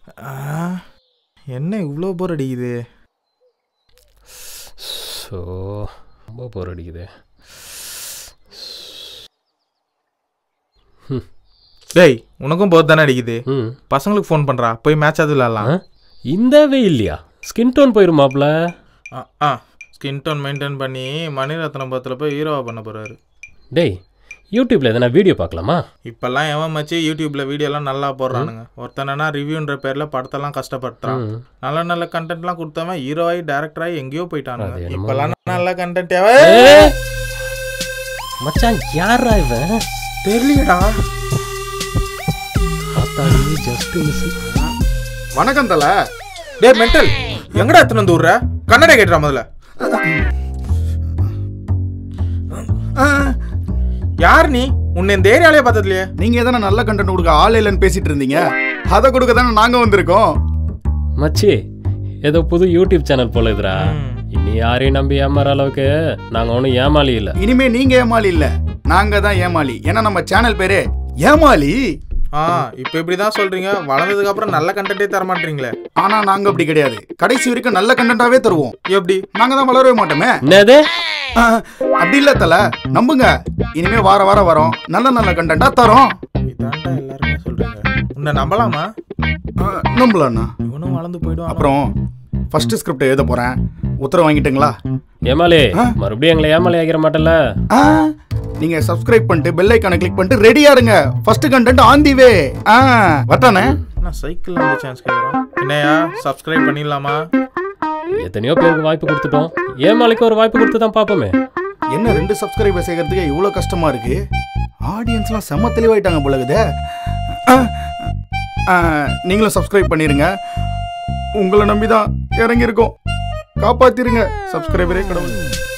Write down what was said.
ஆ, என்ன இவ்வளோ போர் அடிக்குது ஸோ ரொம்ப போர் அடிக்குது டேய் உனக்கும் போர் தானே அடிக்குது ம் பசங்களுக்கு ஃபோன் பண்ணுறா போய் மேட்ச் அது விளாட்லாம் ஆ? இந்த இல்லையா ஸ்கின் டோன் போயிருமாப்ல ஆ ஆ ஸ்கின் டோன் மெயின்டைன் பண்ணி மணிரத்னம் படத்தில் போய் ஹீரோவா பண்ண போகிறாரு டேய் யூடியூப்ல எதனா வீடியோ பார்க்கலாமா இப்போல்லாம் எவன் மச்சி யூடியூப்பில் வீடியோலாம் நல்லா போடுறானுங்க ஒருத்தனா ரிவ்யூன்ற பேரில் படத்தெல்லாம் கஷ்டப்படுத்துறான் ம். நல்ல நல்ல கண்டென்ட்லாம் கொடுத்தவன் ஹீரோவாகி டேரக்டராகி எங்கேயோ போயிட்டானுங்க அது என்னமோ இப்போல்லாம் நல்ல கண்டென்ட் ஏய்! மச்சான் யாரா இவன் தெரியலடா பார்த்தாலே ஜஸ்ட் மிஸ் வணக்கம் தல டேய் மென்டல் எங்கடா எத்தனை வந்து விட்ற கன்னட கேட்டுறா முதல்ல யார் நீ உன்னை இந்த ஏரியாலே பார்த்ததுலையே நீங்க எதனா நல்ல கண்டென்ட் கொடுக்க ஆள் இல்லைன்னு பேசிட்டு இருந்தீங்க அதை கொடுக்க தானே நாங்க வந்திருக்கோம் மச்சி ஏதோ புது யூடியூப் சேனல் போல இதுடா ம். இனி யாரையும் நம்பி ஏமாற அளவுக்கு நாங்க ஒன்றும் ஏமாளி இல்ல இனிமே நீங்க ஏமாளி இல்ல நாங்க தான் ஏமாளி ஏன்னா நம்ம சேனல் பேரு ஏமாளி ஆ இப்போ இப்படி தான் சொல்றீங்க வளர்ந்ததுக்கு அப்புறம் நல்ல கண்டென்ட்டே தர மாட்டீங்களே ஆனா நாங்க அப்படி கிடையாது கடைசி வரைக்கும் நல்ல கண்டென்ட்டாவே தருவோம் எப்படி நாங்க தான் வளரவே மாட்டோமே என்னது ஆ, அப்படி இல்ல தல நம்புங்க இனிமே வார வாரம் வரோம் நல்ல நல்ல கண்டென்ட்டா தரோம் இதான்டா எல்லாருமே சொல்றீங்க உன்னை நம்பலாமா ஆ, நம்பலாண்ணா இவனும் வளர்ந்து போயிடுவான் அப்புறம் ஃபர்ஸ்ட் ஸ்கிரிப்ட் எழுத போறேன் உத்தரவு வாங்கிட்டுங்களா ஏமாளி மறுபடியும் எங்களை ஏமாளி ஆகிற மாட்டல ஆ, நீங்க சப்ஸ்கிரைப் பண்ணிட்டு பெல் ஐக்கானை கிளிக் பண்ணிட்டு ரெடியா இருங்க first content on the way ஆ வரட்டானே நான் சைக்கிள் வந்து சான்ஸ் கேட்குறோம் என்னையா சப்ஸ்கிரைப் பண்ணிடலாமா எத்தனையோ பேருக்கு வாய்ப்பு கொடுத்துட்டோம் ஏமாளிக்கு ஒரு வாய்ப்பு கொடுத்து தான் பார்ப்போமே என்ன ரெண்டு சப்ஸ்கிரைபர் சேர்க்கறதுக்கு இவ்வளோ கஷ்டமா இருக்கு ஆடியன்ஸ்லாம் செம்ம தெளிவாயிட்டாங்க போல இருக்குதே. ஆ, ஆ, நீங்களும் சப்ஸ்கிரைப் பண்ணிருங்க உங்களை நம்பி தான் இறங்கியிருக்கோம் காப்பாத்திருங்க சப்ஸ்கிரைபரே கடவுள்